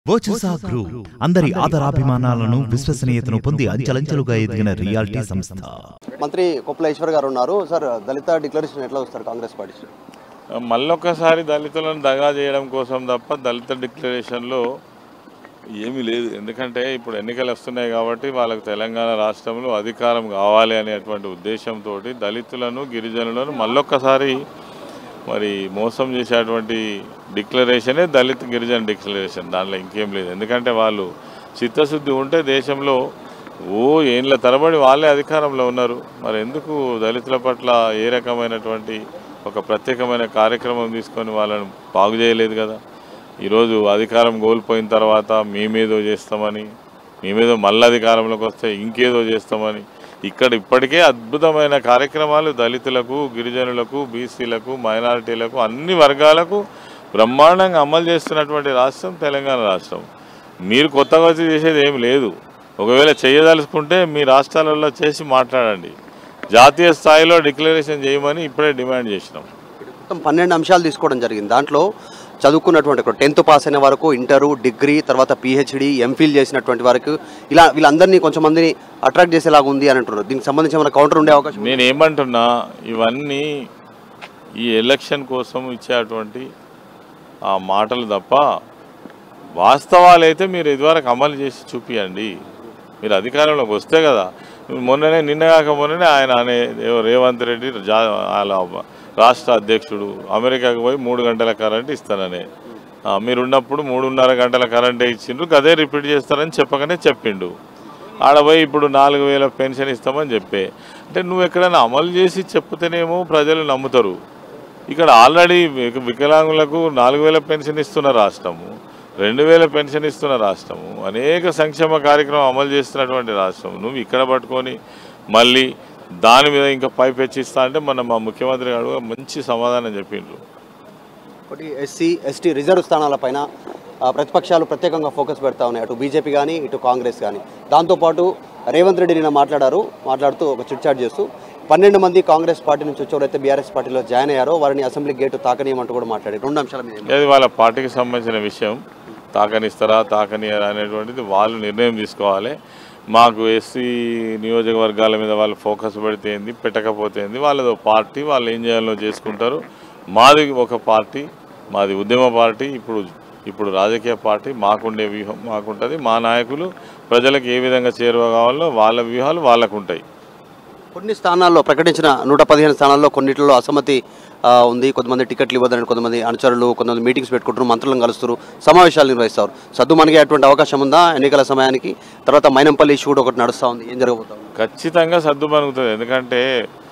వర్చసా group అందరి ఆదరాభిమానాలను విశ్వసనీయతను పొంది అంచెలంచెలుగా ఎదిగిన రియాలిటీ సంస్థ మంత్రి కొప్పుల ఈశ్వర్ గారు ఉన్నారు సార్ దళిత డిక్లరేషన్ ఎట్లా వస్తారు కాంగ్రెస్ పార్టీ మళ్ళొక్కసారి దళితులను దగా చేయడం కోసం తప్ప దళిత డిక్లరేషన్లో ఏమీ లేదు ఎందుకంటే ఇప్పుడు ఎన్నికలు వస్తున్నాయి కాబట్టి వాళ్ళకు తెలంగాణ రాష్ట్రంలో అధికారం కావాలి అనేటువంటి ఉద్దేశంతో దళితులను గిరిజనులను మళ్ళొక్కసారి మరి మోసం చేసేటువంటి డిక్లరేషనే దళిత గిరిజన డిక్లరేషన్ దాంట్లో ఇంకేం లేదు ఎందుకంటే వాళ్ళు చిత్తశుద్ధి ఉంటే దేశంలో ఓ ఏండ్ల తరబడి వాళ్ళే అధికారంలో ఉన్నారు మరి ఎందుకు దళితుల పట్ల ఏ రకమైనటువంటి ఒక ప్రత్యేకమైన కార్యక్రమం తీసుకొని వాళ్ళను బాగు చేయలేదు కదా ఈరోజు అధికారం కోల్పోయిన తర్వాత మేమేదో చేస్తామని మేమేదో మళ్ళీ అధికారంలోకి వస్తే ఇంకేదో చేస్తామని ఇక్కడ ఇప్పటికే అద్భుతమైన కార్యక్రమాలు దళితులకు గిరిజనులకు బీసీలకు మైనారిటీలకు అన్ని వర్గాలకు బ్రహ్మాండంగా అమలు చేస్తున్నటువంటి రాష్ట్రం తెలంగాణ రాష్ట్రం మీరు కొత్తగా వచ్చి చేసేది ఏం లేదు ఒకవేళ చేయదలుచుకుంటే మీ రాష్ట్రాలలో చేసి మాట్లాడండి జాతీయ స్థాయిలో డిక్లరేషన్ చేయమని ఇప్పుడే డిమాండ్ చేసినాం మొత్తం పన్నెండు అంశాలు తీసుకోవడం జరిగింది దాంట్లో చదువుకున్నటువంటి టెన్త్ పాస్ అయిన వరకు ఇంటరు డిగ్రీ తర్వాత పిహెచ్డి ఎంఫిల్ చేసినటువంటి వరకు ఇలా వీళ్ళందరినీ కొంచెం మందిని అట్రాక్ట్ చేసేలాగా ఉంది అని అంటున్నారు దీనికి సంబంధించి ఏమైనా కౌంటర్ ఉండే అవకాశం ఉందా? నేను ఏమంటున్నా ఇవన్నీ ఈ ఎలక్షన్ కోసం ఇచ్చేటువంటి ఆ మాటలు తప్ప వాస్తవాలైతే మీరు ఇదివరకు అమలు చేసి చూపియండి మీరు అధికారంలోకి వస్తే కదా మొన్ననే నిన్నగాక మొన్ననే ఆయన అనే ఏవో రేవంత్ రెడ్డి జా వాళ్ళ రాష్ట్ర అధ్యక్షుడు అమెరికాకు పోయి మూడు గంటల కరెంట్ ఇస్తానని ఆ, మీరున్నప్పుడు మూడున్నర గంటల కరెంటే ఇచ్చిండ్రు అదే రిపీట్ చేస్తారని చెప్పకనే చెప్పిండు ఆడ పోయి ఇప్పుడు నాలుగు వేల పెన్షన్ ఇస్తామని చెప్పే అంటే నువ్వు ఎక్కడైనా అమలు చేసి చెప్తేనేమో ప్రజలు నమ్ముతారు ఇక్కడ ఆల్రెడీ విక- వికలాంగులకు నాలుగు వేల పెన్షన్ ఇస్తున్న రాష్ట్రము రెండు వేల పెన్షన్ ఇస్తున్న రాష్ట్రము అనేక సంక్షేమ కార్యక్రమం అమలు చేస్తున్నటువంటి రాష్ట్రం నువ్వు ఇక్కడ పట్టుకొని మళ్ళీ దాని మీద ఇంకా పైపెచ్చిస్తా అంటే మన మా ముఖ్యమంత్రి గారు మంచి సమాధానం చెప్పిండ్రు ఒకటి ఎస్సీ ఎస్టీ రిజర్వ్ స్థానాలపైన ఆ, ప్రతిపక్షాలు ప్రత్యేకంగా ఫోకస్ పెడతా ఉన్నాయి అటు బీజేపీ కానీ ఇటు కాంగ్రెస్ కానీ దాంతోపాటు రేవంత్ రెడ్డి నిన్న మాట్లాడారు మాట్లాడుతూ ఒక చిట్చాట్ చేస్తూ పన్నెండు మంది కాంగ్రెస్ పార్టీ నుంచి వచ్చేవారైతే బీఆర్ఎస్ పార్టీలో జాయిన్ అయ్యారో వారిని అసెంబ్లీ గేటు తాకనీయమంటూ కూడా మాట్లాడారు రెండు అంశాల మీద ఏం- అది వాళ్ళ పార్టీకి సంబంధించిన విషయం తాకనిస్తారా తాకనియరా అనేటువంటిది వాళ్ళు నిర్ణయం తీసుకోవాలి మాకు ఎస్సీ నియోజకవర్గాల మీద వాళ్ళు ఫోకస్ పెడితే ఏంది పెట్టకపోతే ఏంది వాళ్ళదో పార్టీ వాళ్ళు ఏం చేయాలో చేసుకుంటారు మాది ఒక పార్టీ మాది ఉద్యమ పార్టీ ఇప్పుడు ఇప్పుడు రాజకీయ పార్టీ మాకుండే వ్యూహం మాకుంటుంది మా నాయకులు ప్రజలకు ఏ విధంగా చేరువ కావాలో వాళ్ళ వ్యూహాలు వాళ్ళకు ఉంటాయి కొన్ని స్థానాల్లో ప్రకటించిన నూట పదిహేను స్థానాల్లో కొన్నిటిలో అసమ్మతి ఆ, ఉంది కొంతమంది టికెట్లు ఇవ్వదని కొంతమంది అనుచరులు కొంతమంది మీటింగ్స్ పెట్టుకుంటారు మంత్రులను కలుస్తారు సమావేశాలు నిర్వహిస్తారు సద్దు మనగేటువంటి అవకాశం ఉందా ఎన్నికల సమయానికి తర్వాత మైనంపల్లి ఇష్యూ కూడా ఒకటి నడుస్తూ ఉంది ఏం జరగబోతుంది ఖచ్చితంగా సర్దుమణుగుతుంది ఎందుకంటే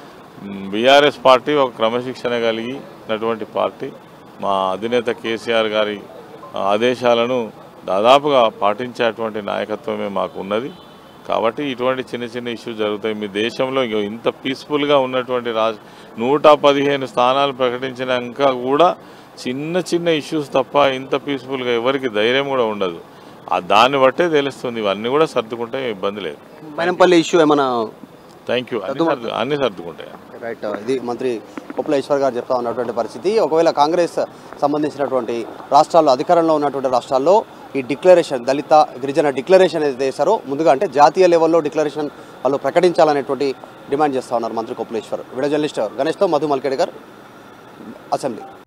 బీఆర్ఎస్ పార్టీ ఒక క్రమశిక్షణ కలిగినటువంటి పార్టీ మా అధినేత కేసీఆర్ గారి ఆదేశాలను దాదాపుగా పాటించేటువంటి నాయకత్వమే మాకు ఉన్నది కాబట్టి ఇటువంటి చిన్న చిన్న ఇష్యూస్ జరుగుతాయి మీ దేశంలో ఇగో ఇంత పీస్ఫుల్గా ఉన్నటువంటి రాష్ట్ర నూట పదిహేను స్థానాలు ప్రకటించినాక కూడా చిన్న చిన్న ఇష్యూస్ తప్ప ఇంత పీస్ఫుల్గా ఎవరికి ధైర్యం కూడా ఉండదు ఆ దాన్ని బట్టే తెలుస్తుంది ఇవన్నీ కూడా సర్దుకుంటే ఇబ్బంది లేదు మైనంపల్లి ఇష్యూ ఏమైనా థ్యాంక్ యూ అన్ని సర్దు అన్ని సర్దుకుంటాయి రైట్ ఇది మంత్రి కొప్పుల ఈశ్వర్ గారు చెప్తా ఉన్నటువంటి పరిస్థితి ఒకవేళ కాంగ్రెస్ సంబంధించినటువంటి రాష్ట్రాల్లో అధికారంలో ఉన్నటువంటి రాష్ట్రాల్లో ఈ డిక్లరేషన్ దళిత గిరిజన డిక్లరేషన్ ఏదైతే చేశారో ముందుగా అంటే జాతీయ లెవెల్లో డిక్లరేషన్ వాళ్ళు ప్రకటించాలనేటువంటి డిమాండ్ చేస్తా ఉన్నారు మంత్రి కొప్పులేశ్వర్ వీడియో జర్నలిస్ట్ గణేష్తో మధు మల్కేడ్ గారు అసెంబ్లీ